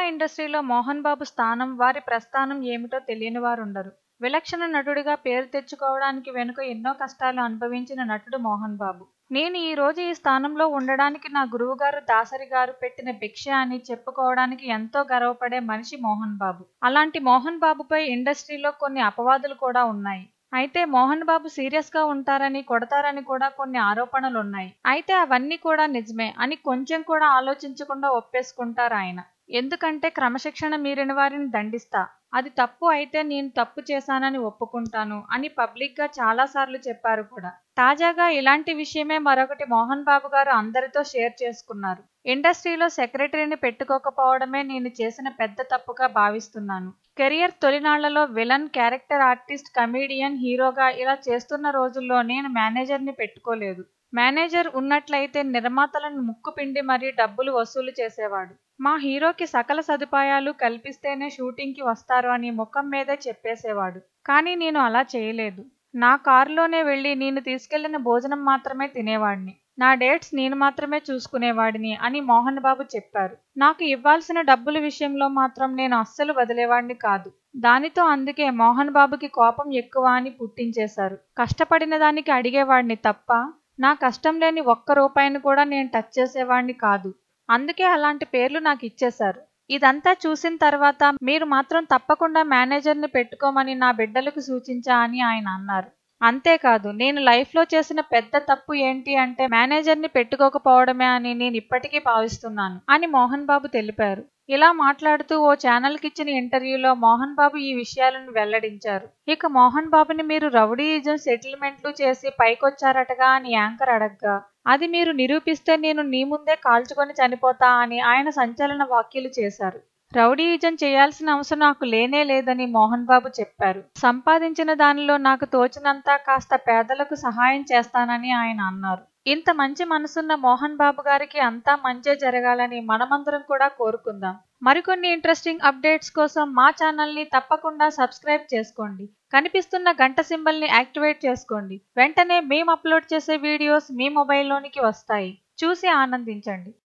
ఇండస్ట్రీలో మోహన్ బాబు స్థానం వారి ప్రస్థానం ఏమిటో తెలియని వారుండరు విలక్షణ నటుడిగా పేరు తెచ్చుకోవడానికి వెనుక ఎన్నో కష్టాలు అనుభవించిన నటుడు మోహన్ బాబు నేను ఈ రోజు ఈ స్థానంలో ఉండడానికి నా గురువుగారు దాసరి గారు పెట్టిన భిక్ష అని చెప్పుకోవడానికి ఎంతో గర్వపడే మనిషి మోహన్ బాబు అలాంటి మోహన్ బాబుపై ఇండస్ట్రీలో కొన్ని అపవాదులు కూడా ఉన్నాయి అయితే మోహన్ బాబు సీరియస్ గా ఉంటారని కొడతారని కూడా కొన్ని ఆరోపణలు ఉన్నాయి అయితే అవన్నీ కూడా నిజమే అని కొంచెం కూడా ఆలోచించకుండా ఒప్పేసుకుంటారు ఆయన ఎందుకంటే క్రమశిక్షణ మీరిన వారిని దండిస్తా అది తప్పు అయితే నేను తప్పు చేశానని ఒప్పుకుంటాను అని పబ్లిక్ గా చాలా సార్లు చెప్పారు కూడా తాజాగా ఇలాంటి విషయమే మరొకటి మోహన్ బాబు గారు అందరితో షేర్ చేసుకున్నారు ఇండస్ట్రీలో సెక్రటరీని పెట్టుకోకపోవడమే నేను చేసిన పెద్ద తప్పుగా భావిస్తున్నాను కెరియర్ తొలినాళ్లలో విలన్ క్యారెక్టర్ ఆర్టిస్ట్ కమీడియన్ హీరోగా ఇలా చేస్తున్న రోజుల్లో నేను మేనేజర్ని పెట్టుకోలేదు మేనేజర్ ఉన్నట్లయితే నిర్మాతలను ముక్కు పిండి మరీ డబ్బులు వసూలు చేసేవాడు మా హీరోకి సకల సదుపాయాలు కల్పిస్తేనే షూటింగ్కి వస్తారు అని ముఖం మీదే చెప్పేసేవాడు కానీ నేను అలా చేయలేదు నా కారులోనే వెళ్ళి నేను తీసుకెళ్లిన భోజనం మాత్రమే తినేవాడిని నా డేట్స్ నేను మాత్రమే చూసుకునేవాడిని అని మోహన్ బాబు చెప్పారు నాకు ఇవ్వాల్సిన డబ్బుల విషయంలో మాత్రం నేను అస్సలు వదిలేవాడిని కాదు దానితో అందుకే మోహన్ బాబుకి కోపం ఎక్కువ అని పుట్టించేశారు కష్టపడిన దానికి అడిగేవాడిని తప్ప నా కష్టం లేని ఒక్క రూపాయిని కూడా నేను టచ్ చేసేవాడిని కాదు అందుకే అలాంటి పేర్లు నాకు ఇచ్చేశారు ఇదంతా చూసిన తర్వాత మీరు మాత్రం తప్పకుండా మేనేజర్ని పెట్టుకోమని నా బిడ్డలకు సూచించా అని ఆయన అన్నారు అంతేకాదు నేను లైఫ్లో చేసిన పెద్ద తప్పు ఏంటి అంటే మేనేజర్ని పెట్టుకోకపోవడమే అని నేను ఇప్పటికీ భావిస్తున్నాను అని మోహన్ బాబు తెలిపారు ఇలా మాట్లాడుతూ ఓ ఛానల్కి ఇచ్చిన ఇంటర్వ్యూలో మోహన్ బాబు ఈ విషయాలను వెల్లడించారు ఇక మోహన్ బాబుని మీరు రౌడీయిజం సెటిల్మెంట్లు చేసి పైకొచ్చారటగా అని యాంకర్ అడగ్గా అది మీరు నిరూపిస్తే నేను నీ ముందే కాల్చుకొని చనిపోతా అని ఆయన సంచలన వ్యాఖ్యలు చేశారు రౌడీయిజం చేయాల్సిన అవసరం నాకు లేనే లేదని మోహన్ బాబు చెప్పారు సంపాదించిన దానిలో నాకు తోచినంత కాస్త పేదలకు సహాయం చేస్తానని ఆయన అన్నారు ఇంత మంచి మనసున్న మోహన్ బాబు గారికి అంతా మంచే జరగాలని మనమందరం కూడా కోరుకుందాం మరికొన్ని ఇంట్రెస్టింగ్ అప్డేట్స్ కోసం మా ఛానల్ని తప్పకుండా సబ్స్క్రైబ్ చేసుకోండి కనిపిస్తున్న గంట సింబల్ని యాక్టివేట్ చేసుకోండి వెంటనే మేము అప్లోడ్ చేసే వీడియోస్ మీ మొబైల్లోనికి వస్తాయి చూసి ఆనందించండి